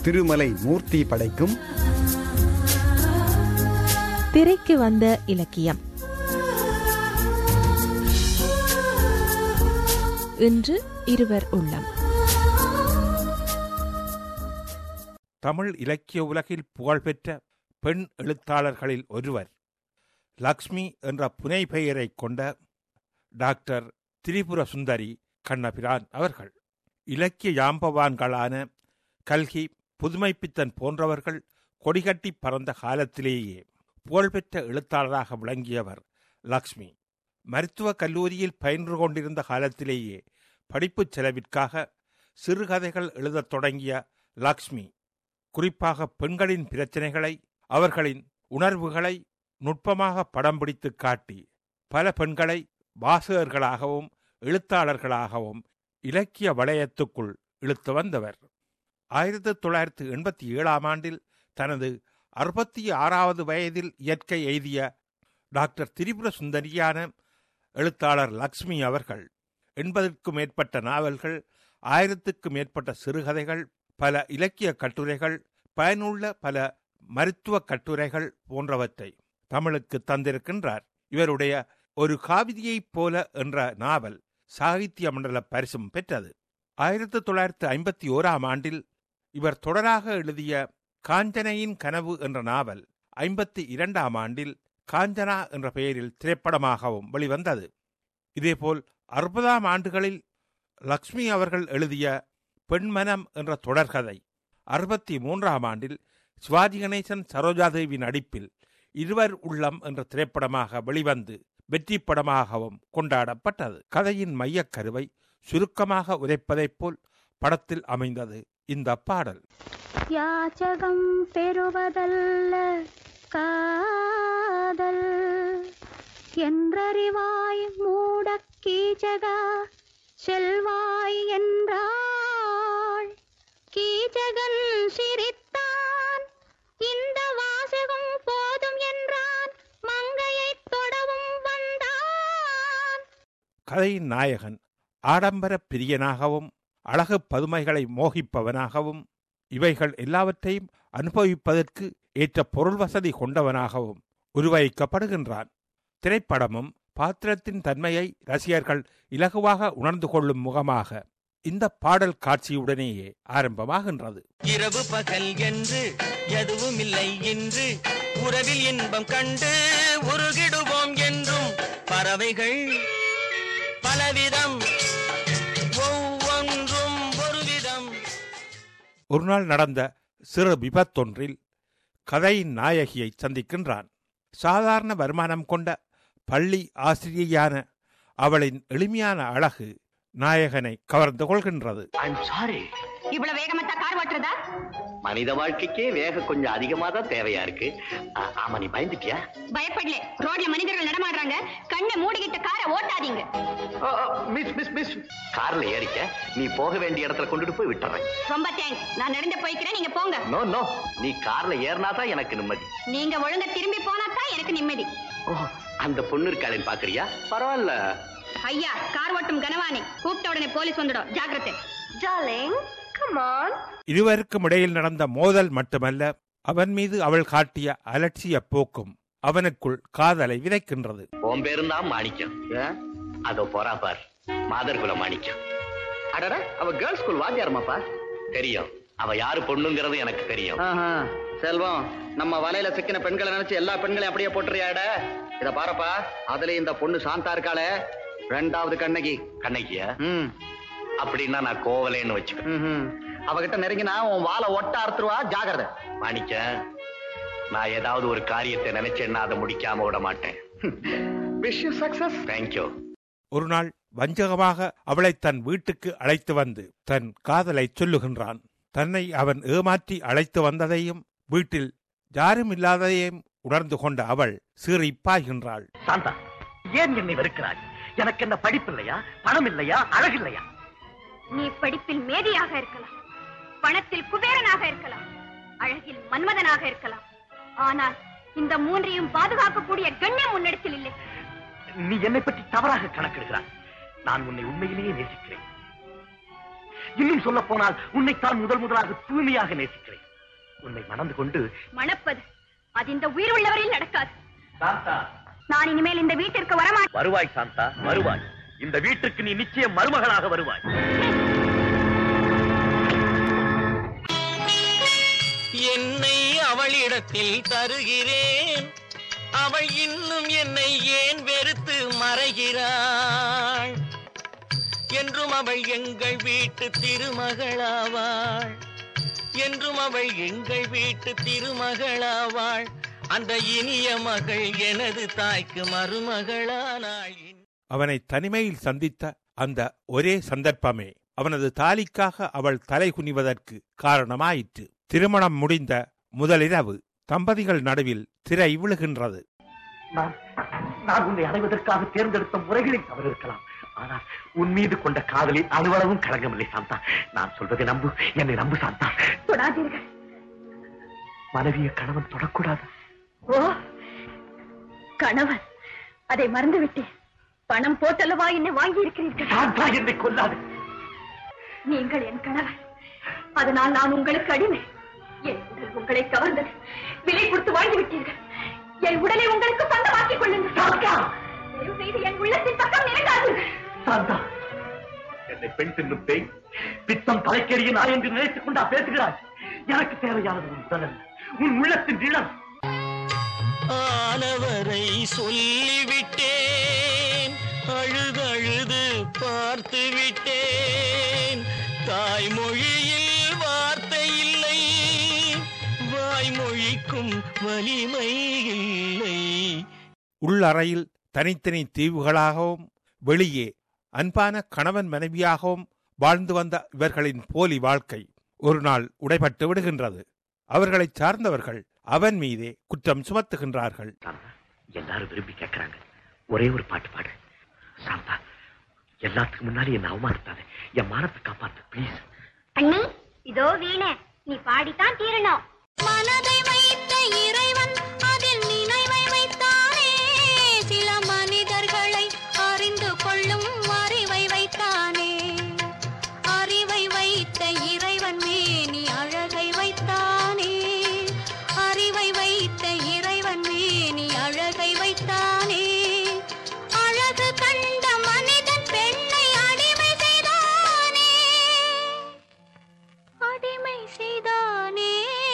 திருமலை மூர்த்தி படைக்கும் திரைக்கு வந்த இலக்கியம் இன்று இருவர் உள்ளம் தமிழ் இலக்கிய உலகில் புகழ்பெற்ற பெண் எழுத்தாளர்களில் ஒருவர் லக்ஷ்மி என்ற புனை பெயரைக் கொண்ட டாக்டர் திரிபுர சுந்தரி கண்ணபிரான் அவர்கள் இலக்கிய யாம்பவான்களான கல்கி புதுமைப்பித்தன் போன்றவர்கள் கொடிகட்டி பறந்த காலத்திலேயே புகழ்பெற்ற எழுத்தாளராக விளங்கியவர் லக்ஷ்மி மருத்துவக் கல்லூரியில் பயின்று கொண்டிருந்த காலத்திலேயே படிப்புச் செலவிற்காக சிறுகதைகள் எழுதத் தொடங்கிய லக்ஷ்மி குறிப்பாக பெண்களின் பிரச்சனைகளை அவர்களின் உணர்வுகளை நுட்பமாக படம் பிடித்து காட்டி பல பெண்களை வாசகர்களாகவும் எழுத்தாளர்களாகவும் இலக்கிய வளையத்துக்குள் இழுத்து வந்தவர் ஆயிரத்தி தொள்ளாயிரத்தி எண்பத்தி ஏழாம் ஆண்டில் தனது அறுபத்தி ஆறாவது வயதில் இயற்கை எய்திய டாக்டர் திரிபுர சுந்தரியான எழுத்தாளர் லக்ஷ்மி அவர்கள் எண்பதுக்கும் மேற்பட்ட நாவல்கள் ஆயிரத்துக்கும் மேற்பட்ட சிறுகதைகள் பல இலக்கிய கட்டுரைகள் பயனுள்ள பல மருத்துவ கட்டுரைகள் போன்றவற்றை தமிழுக்கு தந்திருக்கின்றார் இவருடைய ஒரு காவிரியைப் போல என்ற நாவல் சாகித்ய மண்டல பரிசும் பெற்றது ஆயிரத்தி தொள்ளாயிரத்தி ஐம்பத்தி ஓராம் ஆண்டில் இவர் தொடராக எழுதிய காஞ்சனையின் கனவு என்ற நாவல் ஐம்பத்தி இரண்டாம் ஆண்டில் காஞ்சனா என்ற பெயரில் திரைப்படமாகவும் வெளிவந்தது இதேபோல் அறுபதாம் ஆண்டுகளில் லக்ஷ்மி அவர்கள் எழுதிய பெண்மனம் என்ற தொடர்கதை அறுபத்தி மூன்றாம் ஆண்டில் சிவாஜி கணேசன் சரோஜாதேவி நடிப்பில் இருவர் உள்ளம் என்ற திரைப்படமாக வெளிவந்து வெற்றி படமாகவும் கொண்டாடப்பட்டது கதையின் மையக் கருவை சுருக்கமாக உரைப்பதைப் போல் படத்தில் அமைந்தது இந்த பாடல் யாச்சகம் பெறுவதல்ல காதல் என்றறிவாய் மூடக் கீச்சகா செல்வாய் என்றாள் கீச்சகன் சிரித்தான் இந்த வாசகம் போதும் என்றான் மங்கையைத் தொடவும் வந்தான் கதையின் நாயகன் ஆடம்பர பிரியனாகவும் அழகு பதுமைகளை மோகிப்பவனாகவும் இவைகள் எல்லாவற்றையும் அனுபவிப்பதற்கு ஏற்ற பொருள் வசதி கொண்டவனாகவும் உருவகிக்கப்படுகின்றான் திரைப்படமும் பாத்திரத்தின் தன்மையை ரசிகர்கள் இலகுவாக உணர்ந்து கொள்ளும் முகமாக இந்த பாடல் காட்சியுடனேயே ஆரம்பமாகின்றது இரவு பகல் என்று எதுவும் இல்லை என்று உறவில் இன்பம் கண்டு உருகிடுவோம் என்றும் பறவைகள் பலவிதம் ஒவ்வொன்றும் ஒரு விதம் ஒரு நாள் நடந்த சிறு விபத்தொன்றில் கதையின் நாயகியை சந்திக்கின்றான் சாதாரண வருமானம் கொண்ட பள்ளி ஆசிரியையான அவளின் எளிமையான அழகு நாயகனை கவர்ந்து கொள்கின்றது ஐம் சாரி இவ்வளவு வேகமத்தா கார் ஓட்டுறதா மனித வாழ்க்கைக்கே வேகம் கொஞ்சம் அதிகமா தான் தேவையா இருக்கு ஆ, ஆமா நீ பயந்துட்டியா பயப்படல ரோட்ல மனிதர்கள் நடமாடுறாங்க கண்ணை மூடிக்கிட்ட காரை ஓட்டாதீங்க மிஸ் மிஸ் மிஸ் கார்ல ஏறிக்க நீ போக வேண்டிய இடத்துல கொண்டுட்டு போய் விட்டுறேன் ரொம்ப தேங்க்ஸ் நான் நடந்து போய்க்கிறேன் நீங்க போங்க நோ நோ நீ கார்ல ஏறினா தான் எனக்கு நிம்மதி நீங்க ஒழுங்கா திரும்பி போனா தான் எனக்கு நிம்மதி ஓ அந்த பொண்ணு இருக்காளேன்னு பாக்குறியா பரவாயில்ல ஐயா கார் ஓட்டும் கனவானி கூப்பிட்ட உடனே போலீஸ் வந்துடும் ஜாக்கிரதை டார்லிங் கம் ஆன் இருவருக்கும் இடையில் நடந்த மோதல் மட்டுமல்ல அவன் மீது அவள் காட்டிய அலட்சிய போக்கும் அவனுக்குள் காதலை விதைக்கின்றது உன் பேரும் தான் மாணிக்கம் அதோ போறா பார் மாதர்குல மாணிக்கம் அடட அவ கேர்ள்ஸ் ஸ்கூல் வாத்தியாரமாப்பா தெரியும் அவ யாரு பொண்ணுங்கிறது எனக்கு தெரியும் செல்வம் நம்ம வலையில சிக்கின பெண்களை நினைச்சு எல்லா பெண்களையும் அப்படியே போட்டுறியாட இத பாருப்பா அதுல இந்த பொண்ணு சாந்தா இருக்காளே ரெண்டாவது கண்ணகி கண்ணகியா அப்படின்னா நான் கோவலேன்னு வச்சுக்கிறேன் அவகிட்ட நெருங்கினா உன் வாழை ஒட்ட அறுத்துருவா ஜாகிரத மாணிக்க நான் ஏதாவது ஒரு காரியத்தை நினைச்சேன்னா அதை முடிக்காம விட மாட்டேன் விஷ் யூ சக்சஸ் தேங்க்யூ ஒரு நாள் வஞ்சகமாக அவளை தன் வீட்டுக்கு அழைத்து வந்து தன் காதலை சொல்லுகின்றான் தன்னை அவன் ஏமாற்றி அழைத்து வந்ததையும் வீட்டில் யாரும் இல்லாததையும் உணர்ந்து கொண்ட அவள் சீறி பாய்கின்றாள் சாந்தா ஏன் என்னை வெறுக்கிறாய் எனக்கு என்ன படிப்பு இல்லையா பணம் இல்லையா அழகு இல்லையா நீ படிப்பில் மேதையாக இருக்கலாம் பணத்தில் குபேரனாக இருக்கலாம் அழகில் மன்மதனாக இருக்கலாம் ஆனால் இந்த மூன்றையும் பாதுகாக்கக்கூடிய கண்ணியம் முன்னெடுத்தில் இல்லை நீ என்னை பற்றி தவறாக கணக்கிடுகிறாய் நான் உன்னை உண்மையிலேயே நேசிக்கிறேன் இன்னும் சொல்ல போனால் உன்னைத்தான் முதல் முதலாக தூய்மையாக நேசிக்கிறேன் உன்னை மணந்து கொண்டு மணப்பது அது இந்த உயிர் உள்ளவரையில் நடக்காது சாந்தா நான் இனிமேல் இந்த வீட்டிற்கு வரமாட்டேன் வருவாய் சாந்தா வருவாய் இந்த வீட்டுக்கு நீ நிச்சயம் மருமகளாக வருவாய் என்னை அவளிடத்தில் தருகிறேன் அவள் இன்னும் என்னை ஏன் வெறுத்து மறைகிறாள் என்றும் அவள் எங்கள் வீட்டு திருமகளாவாள் என்றும் அவள் எங்கள் வீட்டு திருமகளாவாள் அந்த இனிய மகள் எனது தாய்க்கு மருமகளானாள் அவனை தனிமையில் சந்தித்த அந்த ஒரே சந்தர்ப்பமே அவனது தாலிக்காக அவள் தலை குனிவதற்கு காரணமாயிற்று திருமணம் முடிந்த முதலிரவு தம்பதிகள் நடுவில் திரை விழுகின்றது நான் நான் உன்னை அடைவதற்காக தேர்ந்தெடுத்த முறைகளில் தவறு இருக்கலாம் ஆனால் உன் மீது கொண்ட காதலில் அணுவளவும் களங்கமில்லை சாந்தா நான் சொல்வதை நம்பு என்னை நம்பு சாந்தா தொடாதீர்கள் மனைவியை கணவன் தொடக்கூடாது ஓ கணவன் அதை மறந்து விட்டேன் பணம் போட்டல்லவா என்னை வாங்கி இருக்கிறீர்கள் சாந்தா என்னை கொல்லாது நீங்கள் என் கணவன் அதனால் நான் உங்களுக்கு அடிமை என் உடல் உங்களை கவர்ந்தது விலை கொடுத்து வாங்கி விட்டீர்கள் என் உடலை உங்களுக்கு சொந்தமாக்கிக் கொள்ளுங்கள் சாந்தா! தயவு செய்து என் உள்ளத்தின் பக்கம் நினைக்காதீர்கள் சாந்தா என்னை பெண் தின்னும் பேய் பித்தம் தலைக்கேறிய நான் என்று நினைத்துக் கொண்டா பேசுகிறாய் எனக்கு தேவையானது உன் உடல் அல்ல, உன் உள்ளத்தின் இடம் ஆனவரை சொல்லிவிட்டேன் அழுதழுது பார்த்து விட்டேன் தாய்மொழியில் வார்த்தை இல்லை வாய்மொழிக்கும் வலிமை இல்லை உள்ளறையில் தனித்தனி தீவுகளாகவும் வெளியே அன்பான கணவன் மனைவியாகவும் வாழ்ந்து வந்த இவர்களின் போலி வாழ்க்கை ஒரு நாள் உடைபட்டு விடுகின்றது அவர்களைச் சார்ந்தவர்கள் அவன் மீதே குற்றம் சுமத்துகின்றார்கள் சாந்தா எல்லாரும் விரும்பி கேட்கறாங்க ஒரே ஒரு பாட்டு பாடு சாந்தா எல்லாத்துக்கும் முன்னாடி என்ன அவமானத்தாத என் மானத்தை காப்பாத்து ப்ளீஸ் அண்ணி இதோ வீணை நீ பாடித்தான் தீரணும் மனதை வைத்த இறைவன் அதில் நினைவை வைத்தானே சில மனிதர்களை அறிந்து கொள்ளும் அறிவை வைத்தானே அறிவை வைத்த இறைவன் மேனி அழகை வைத்தானே அறிவை வைத்த இறைவன் மேனி அழகை வைத்தானே அழகு கண்ட மனிதன் பெண்ணை அடிமை செய்தானே அடிமை செய்தானே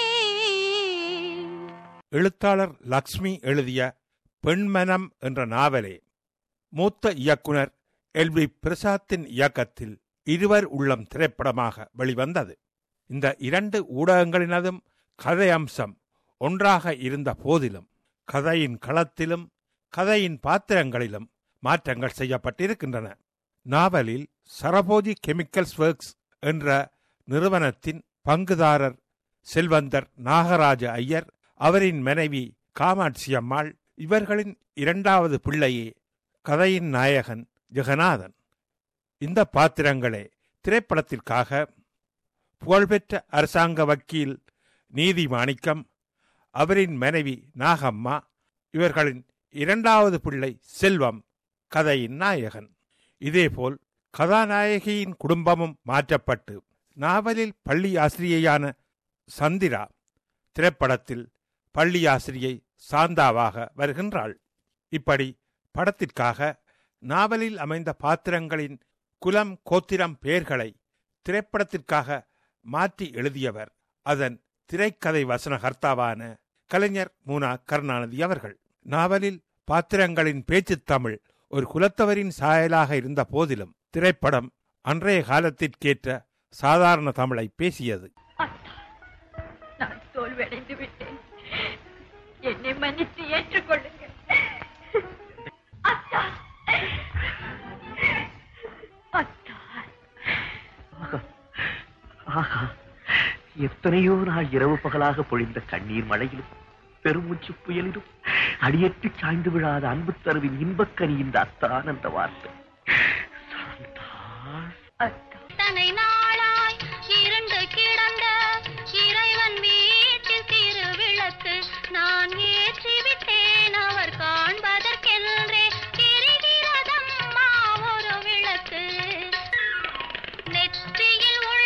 எழுத்தாளர் லக்ஷ்மி எழுதிய பெண்மனம் என்ற நாவலே மூத்த இயக்குனர் எல் வி பிரசாத்தின் இயக்கத்தில் இருவர் உள்ளம் திரைப்படமாக வெளிவந்தது இந்த இரண்டு ஊடகங்களினதும் கதை அம்சம் ஒன்றாக இருந்த போதிலும் கதையின் களத்திலும் கதையின் பாத்திரங்களிலும் மாற்றங்கள் செய்யப்பட்டிருக்கின்றன நாவலில் சரபோஜி கெமிக்கல்ஸ் ஒர்க்ஸ் என்ற நிறுவனத்தின் பங்குதாரர் செல்வந்தர் நாகராஜ ஐயர் அவரின் மனைவி காமாட்சி அம்மாள் இவர்களின் இரண்டாவது பிள்ளையே கதையின் நாயகன் ஜெகநாதன் இந்த பாத்திரங்களே திரைப்படத்திற்காக புகழ்பெற்ற அரசாங்க வக்கீல் நீதி மாணிக்கம் அவரின் மனைவி நாகம்மா இவர்களின் இரண்டாவது பிள்ளை செல்வம் கதையின் நாயகன் இதேபோல் கதாநாயகியின் குடும்பமும் மாற்றப்பட்டு நாவலில் பள்ளி ஆசிரியையான சந்திரா திரைப்படத்தில் பள்ளி ஆசிரியை சாந்தாவாக வருகின்றாள் இப்படி படத்திற்காக நாவலில் அமைந்த பாத்திரங்களின் குலம் கோத்திரம் பெயர்களை திரைப்படத்திற்காக மாற்றி எழுதியவர் அதன் திரைக்கதை வசனகர்த்தாவான கலைஞர் மூனா கருணாநிதி அவர்கள் நாவலில் பாத்திரங்களின் பேச்சுத் தமிழ் ஒரு குலத்தவரின் சாயலாக இருந்த போதிலும் திரைப்படம் அன்றைய காலத்திற்கேற்ற சாதாரண தமிழை பேசியது அத்தா நான் தோல்வியடைந்து விட்டேன் என்னை மன்னித்து ஏற்றுக்கொள்ளுங்கள் அத்தா அத்தா ஆஹா. ஆஹா எத்தனையோ நாள் இரவு பகலாக பொழிந்த கண்ணீர் மழையிலும் பெருமூச்சு புயலிலும் அடியெட்டு சாய்ந்து விழாத அன்பு தருவின் இன்பக்கனி இந்த அத்தான் என்ற வார்த்தை சாந்தா அத்தா தனை நாளாய் இருண்டு கிடந்த இறைவன் வீட்டில் திருவிளக்கு நான் ஏற்றி விட்டேன் அவர் காண்பதற்கென்றே எரிகிறதம்மா ஒரு விளக்கு நெற்றியில் உள்ள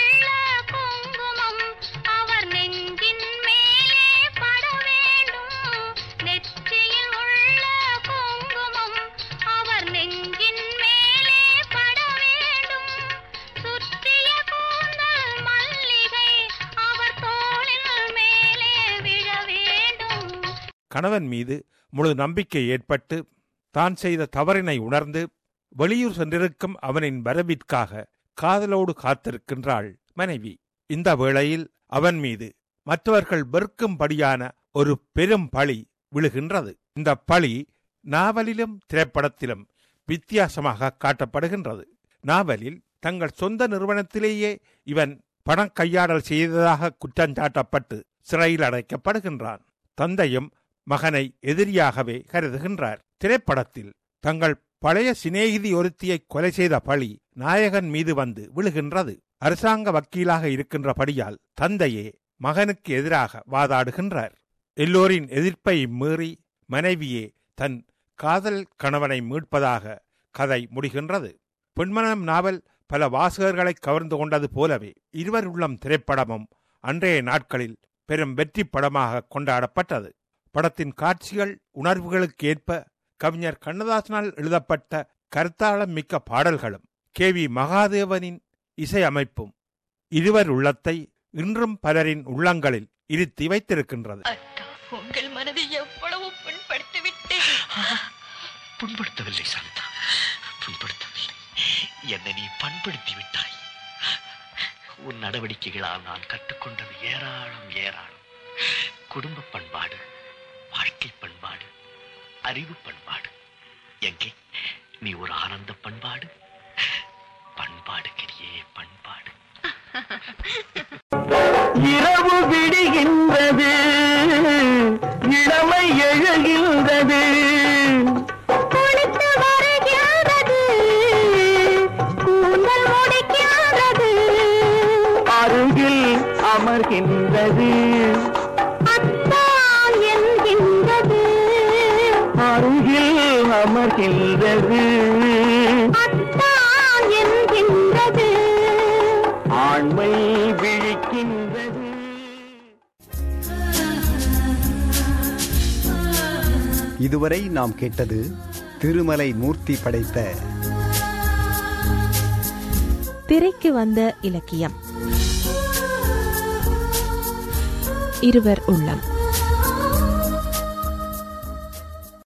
கணவன் மீது முழு நம்பிக்கை ஏற்பட்டு தான் செய்த தவறினை உணர்ந்து வெளியூர் சென்றிருக்கும் அவனின் வரவிற்காக காதலோடு காத்திருக்கின்றாள் மனைவி இந்த வேளையில் அவன் மீது மற்றவர்கள் வெறுக்கும்படியான ஒரு பெரும் பழி விழுகின்றது இந்த பழி நாவலிலும் திரைப்படத்திலும் வித்தியாசமாக காட்டப்படுகின்றது நாவலில் தங்கள் சொந்த நிறுவனத்திலேயே இவன் பணம் கையாடல் செய்ததாக குற்றஞ்சாட்டப்பட்டு சிறையில் அடைக்கப்படுகின்றான் தந்தையும் மகனை எதிரியாகவே கருதுகின்றார் திரைப்படத்தில் தங்கள் பழைய சிநேகிதி ஒருத்தியை கொலை செய்த பழி நாயகன் மீது வந்து விழுகின்றது அரசாங்க வக்கீலாக இருக்கின்றபடியால் தந்தையே மகனுக்கு எதிராக வாதாடுகின்றார் எல்லோரின் எதிர்ப்பை மீறி மனைவியே தன் காதல் கணவனை மீட்பதாக கதை முடிகின்றது பெண்மனம் நாவல் பல வாசகர்களை கவர்ந்து கொண்டது போலவே இருவர் உள்ளம் திரைப்படமும் அன்றைய நாட்களில் பெரும் வெற்றி படமாக கொண்டாடப்பட்டது படத்தின் காட்சிகள் உணர்வுகளுக்கு ஏற்ப கவிஞர் கண்ணதாசனால் எழுதப்பட்ட கருத்தாளம் மிக்க பாடல்களும் கே வி மகாதேவனின் இசையமைப்பும் இருவர் உள்ளத்தை இன்றும் பலரின் உள்ளங்களில் இருத்தி வைத்திருக்கின்றது உங்கள் மனதை எவ்வளவு புண்படுத்தி விட்டேன் புண்படுத்தவில்லை சாந்தா புண்படுத்தவில்லை என்னை நீ பண்படுத்தி விட்டாய் உன் நடவடிக்கைகளால் நான் கற்றுக்கொண்டது ஏராளம் ஏராளம் குடும்ப பண்பாடு வாழ்க்கை பண்பாடு அறிவு பண்பாடு எங்கே நீ ஒரு ஆனந்த பண்பாடு பண்பாடு கிரியே பண்பாடு இரவு விடுகின்றது இளமை எழுகின்றது குளித்து வருகின்றது கூந்தல் முடிக்கின்றது அருகில் அமர்கின்றது அத்தான் என்கின்றது அருகில் அமர்கின்றது அத்தான் என்கின்றது ஆண்மை விழிக்கின்றது இதுவரை நாம் கேட்டது திருமலை மூர்த்தி படைத்த திரைக்கு வந்த இலக்கியம் இருவர் உள்ளம்